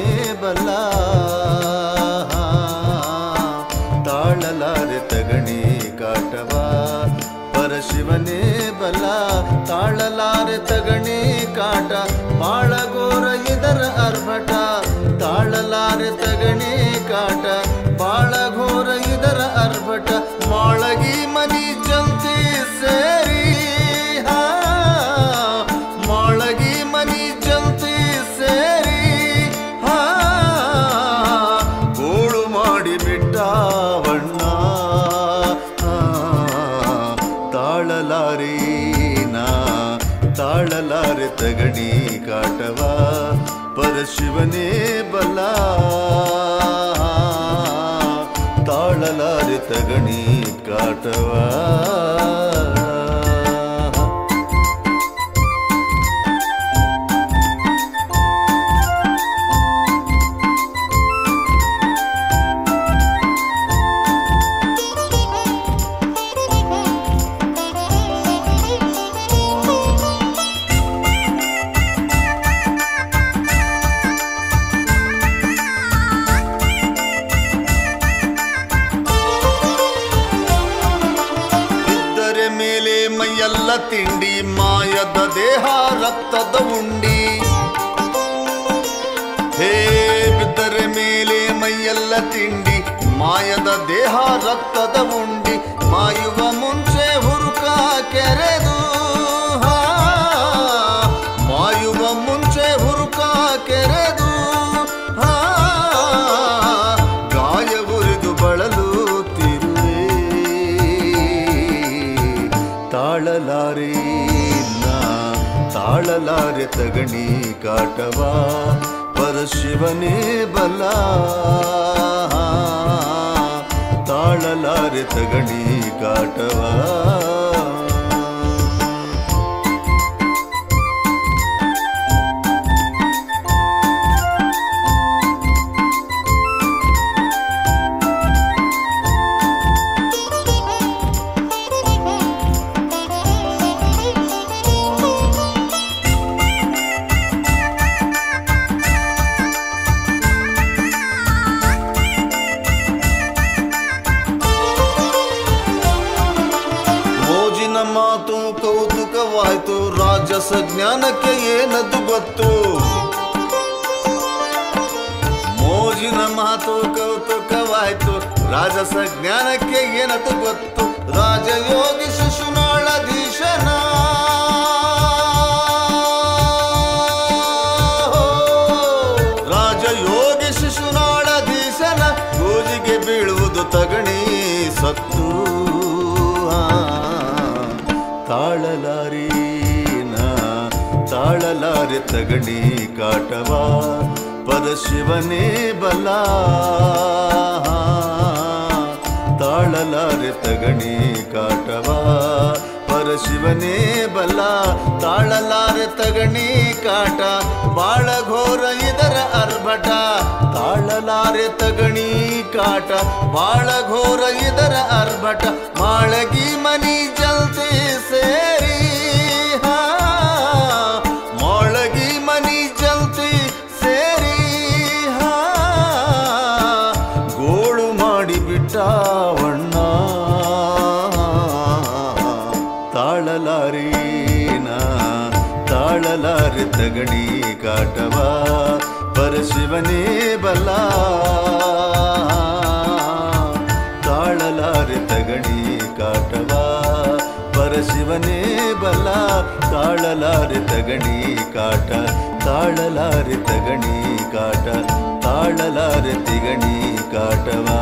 ಬಲ ತಾಳಲಾರೆ ತಗಣಿ ಕಾಟವ ಪರಶಿವನೇ ಬಲ ತಾಳಲಾರೆ ತಗಣಿ ಕಾಟ ಬಾಳಗೋರ ಇದರ ಅರ್ಭಟ ತಾಳಲಾರೆ ತಗಣಿ ಕಾಟ ಬಾಳಘೋರ ಇದರ ಅರ್ಭಟ ಮಾಳಗಿ ಮನಿ ಜಲ್ತಿ ಸೇರಿ ಹಾ ಮಾಳಗಿ ಮನಿ ಜಲ್ತಿ ಸೇರಿ ಹಾ ಗೋಳು ಮಾಡಿ ಬಿಟ್ಟವಣ್ಣ ತಾಳಲಾರಿ ನಾ ತಾಳಲಾರೆ ತಗಣಿ ಕಾಟವ ಪರಶಿವನೇ ಬಲ ತಾಳಲಾರೆ ತಗಣಿ ಕಾಟವ ಇದ್ದರೆ ಮೇಲೆ ಮೈಯೆಲ್ಲ ತಿಂಡಿ ಮಾಯದ ದೇಹ ರಕ್ತದ ಉಂಡಿ ಹೇ ಬಿದ್ದರೆ ಮೇಲೆ ಮೈಯೆಲ್ಲ ತಿಂಡಿ ಮಾಯದ ದೇಹ ರಕ್ತದ ಉಂಡಿ ಮಾಯುವ ಮುಂಚೆ ಹುರುಕ ಕೆರೆದು ಹಾ, ಮಾಯುವ ಮುಂಚೆ ಹುರುಕ ಕೆರೆದು ಹಾ, ಗಾಯ ಉರಿದು ಬಳಲುತ್ತಿರುವೆ ತಾಳಲಾರೆ ನಾ ತಾಳಲಾರೆ ತಗಣಿ ಕಾಟವ ಪರಶಿವನೇ ಬಲ ತಾಳಲಾರೆ ತಗಣಿ ಕಾಟವ ಮೋಜಿನ ಮಾತು ಕೌತುಕವಾಯ್ತು ರಾಜಸ ಜ್ಞಾನಕ್ಕೆ ಏನದು ಗೊತ್ತು ಮೋಜಿನ ಮಾತು ಕೌತುಕವಾಯ್ತು ರಾಜಸ ಜ್ಞಾನಕ್ಕೆ ಏನದು ಗೊತ್ತು ರಾಜಯೋಗಿ ಶಿಶುನಾಳಧೀಶನ ರಾಜಯೋಗಿ ಶಿಶುನಾಳಧೀಶನ ಗೋಜಿಗೆ ಬೀಳುವುದು ತಗಣಿ ಸತ್ತು ಆ, ತಾಳಲಾರಿ ನಾ ತಾಳಲಾರೆ ತಗಣಿ ಕಾಟವ ಪರಶಿವನೇ ಬಲ ತಾಳಲಾರೆ ತಗಣಿ ಕಾಟವ ಪರಶಿವನೇ ಬಲ ತಾಳಲಾರೆ ತಗಣಿ ಕಾಟ ಬಾಳ ಘೋರ ಇದರ ಅರ್ಭಟ ತಾಳಲಾರೆ ತಗಣಿ ಕಾಟ ಬಾಳ ಘೋರ ಇದರ ಅರ್ಭಟ ಮಾಳಗಿ ಮನಿ ಜಲ್ತಿ ಸೇರಿ ಹಾ ಮಾಳಗಿ ಮನಿ ಜಲ್ತಿ ಸೇರಿ ಹಾ ಗೋಳು ಮಾಡಿ ಬಿಟ್ಟವಣ್ಣ ತಾಳಲಾರಿ ನಾ ತಾಳಲಾರೆ ತಗಣಿ ಕಾಟವ ಪರಶಿವನೇ ಬಲ ತಾಳಲಾರೆ ತಗಣಿ ಕಾಟವ ಪರಶಿವನೇ ಬಲ ತಾಳಲಾರೆ ತಗಣಿ ಕಾಟ ತಾಳಲಾರೆ ತಗಣಿ ಕಾಟ ತಾಳಲಾರೆ ತಿಗಣಿ ಕಾಟವಾ